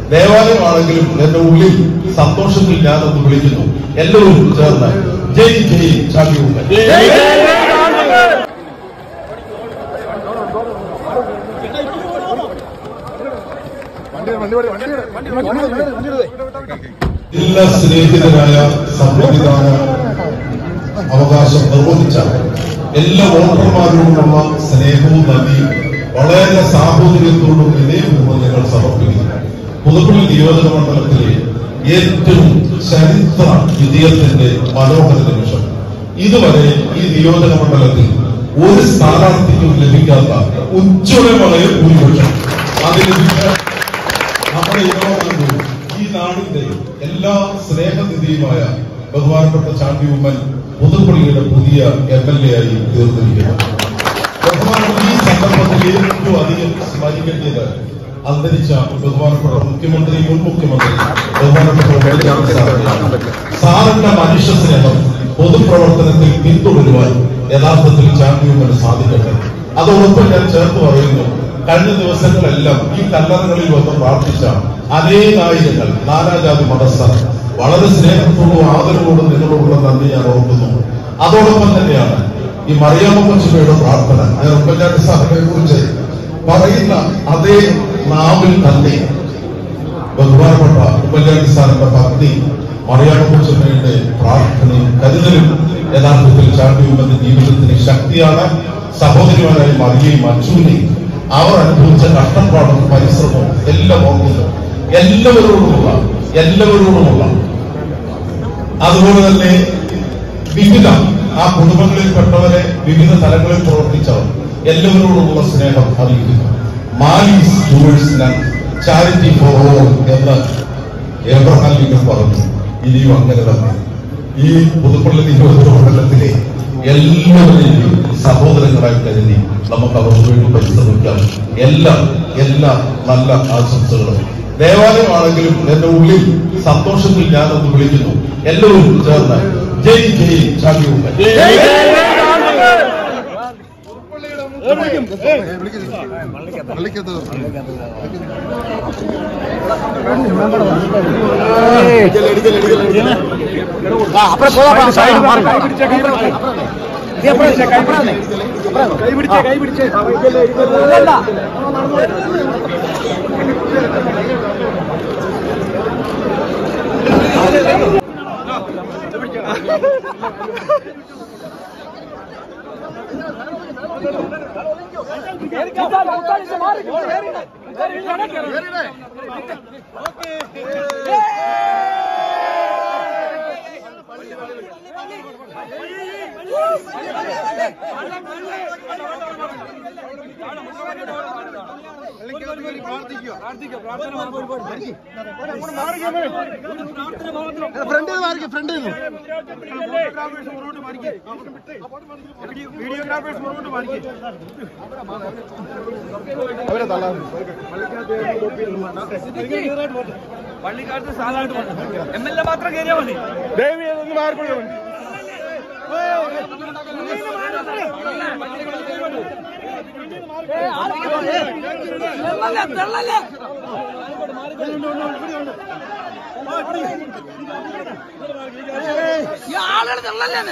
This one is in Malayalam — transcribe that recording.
ദേവാലയമാണെങ്കിലും എന്റെ ഉള്ളിൽ സന്തോഷത്തിൽ ഞാനൊന്ന് വിളിക്കുന്നു എല്ലാവരും ചേർന്ന് ജയ് ജയ് ചാണ്ടിയുണ്ട് എല്ലാ സ്നേഹിതരായ സമ്മതിദാന അവകാശം നിർവഹിച്ച എല്ലാ വോട്ടർമാരോടുമുള്ള സ്നേഹവും നന്ദിയും വളരെ സാഹോദര്യത്തോടും വിനയപൂർവ്വം ഞങ്ങൾ സമർപ്പിക്കുന്നു പുതുപ്പള്ളി നിയോജക മണ്ഡലത്തിലെ ഏറ്റവും ചരിത്ര വിജയത്തിന്റെ മനോഹര നിമിഷം ഇതുവരെ ഈ നിയോജക മണ്ഡലത്തിൽ ഒരു സ്ഥാനാർത്ഥിക്കും ലഭിക്കാത്ത ഉജ്ജ്വലമായ ഭൂരിപക്ഷം അത് ലഭിച്ച നമ്മുടെ യുവാക്കളും ഈ നാടിന്റെ എല്ലാ സ്നേഹനിധിയുമായ ബഹുമാനപ്പെട്ട ചാണ്ടി ഉമ്മൻ പുതുപ്പള്ളിയുടെ പുതിയ എം എൽ എ ആയി തീർന്നിരിക്കുന്നു ബഹുമാനപ്പെട്ട ഈ സന്ദർഭത്തിൽ ഏറ്റവും അധികം സ്മരിക്കേണ്ടത് അന്തരിച്ച ബഹുമാനപ്പെട്ട മുഖ്യമന്ത്രി മുൻ മുഖ്യമന്ത്രി ബഹുമാനപ്പെട്ട ഉമ്മൻചാണ്ടി സാറിനെയാണ് സാറിന്റെ മനുഷ്യ സ്നേഹം പൊതുപ്രവർത്തനത്തിൽ പിന്തുടരുവാൻ യഥാർത്ഥത്തിൽ ചാണ്ടി ഉമ്മന് സാധിക്കട്ടെ അതോടൊപ്പം ഞാൻ ചേർത്ത് പറയുന്നു കഴിഞ്ഞ ദിവസങ്ങളെല്ലാം ഈ കല്ലറകളിൽ വന്ന് പ്രാർത്ഥിച്ച അനേകായിരങ്ങൾ നാനാജാതി മതസ്ഥർ വളരെ സ്നേഹത്തോടും ആദരവോടും നിങ്ങളോടുള്ള നന്ദി ഞാൻ ഓർക്കുന്നു അതോടൊപ്പം തന്നെയാണ് ഈ മറിയാമ്മ കൊച്ചുമയുടെ പ്രാർത്ഥന ഞാൻ ഉമ്മൻചാണ്ടി സാറിനെ കുറിച്ച് പറയുന്ന അതേ നാവിൽ തന്നെ ബഹുമാനപ്പെട്ട ഉമ്മൻചാണ്ടി സാറിന്റെ ഭക്തി മറിയാമ്മ കൊച്ചുമയുടെ പ്രാർത്ഥനയും കരുതലും യഥാർത്ഥത്തിൽ ചാണ്ടി ഉമ്മന്റെ ജീവിതത്തിന് ശക്തിയാണ് സഹോദരിമാരായി മറിയയും അച്ഛനെയും അവർ അനുഭവിച്ച കഷ്ടപ്പാടും പരിശ്രമവും എല്ലാം ഓർക്കുന്നു എല്ലാവരോടുമുള്ള എല്ലാവരോടുമുള്ള അതുപോലെ തന്നെ വിവിധ ആ കുടുംബങ്ങളിൽപ്പെട്ടവരെ വിവിധ തലങ്ങളിൽ പ്രവർത്തിച്ചവർ എല്ലാവരോടുമുള്ള സ്നേഹം അറിയിക്കുന്നു malice towards none charity for all എന്ന് എബ്രഹാം ലിങ്കൻ പറഞ്ഞു ഇനിയും അങ്ങനെ തന്നെ ഈ പുതുപ്പള്ളി നിയോജക മണ്ഡലത്തിലെ എല്ലാവരെയും സഹോദരങ്ങളായി കരുതി നമുക്ക് അവർക്ക് വേണ്ടി പരിശ്രമിക്കാം എല്ലാം എല്ലാ നല്ല ആശംസകളും ദേവാലയമാണെങ്കിലും എന്റെ ഉള്ളിൽ സന്തോഷത്തിൽ ഞാനൊന്ന് വിളിക്കുന്നു എല്ലാവരും ചേർന്ന് ജയ് ജയ് ചാണ്ടിയുണ്ട് அப்புறம் போலாம் சைடு மாறுங்க கைபிடிச்சே கைபிடிச்சே ഫ്രണ്ട് മാറിക്ക ഫ്രണ്ട് വീഡിയോഗ്രാഫേഴ്സ് മുന്നോട്ട് മാറിക്കേ അവരെ തള്ളാൻ പള്ളിക്കാലത്ത് സാധാരണ എം എൽ എ മാത്രം കയറിയാ മതി ദേവി ഒന്ന് മാറിക്കൊള്ളു ആളുകൾ തള്ളല്ലേ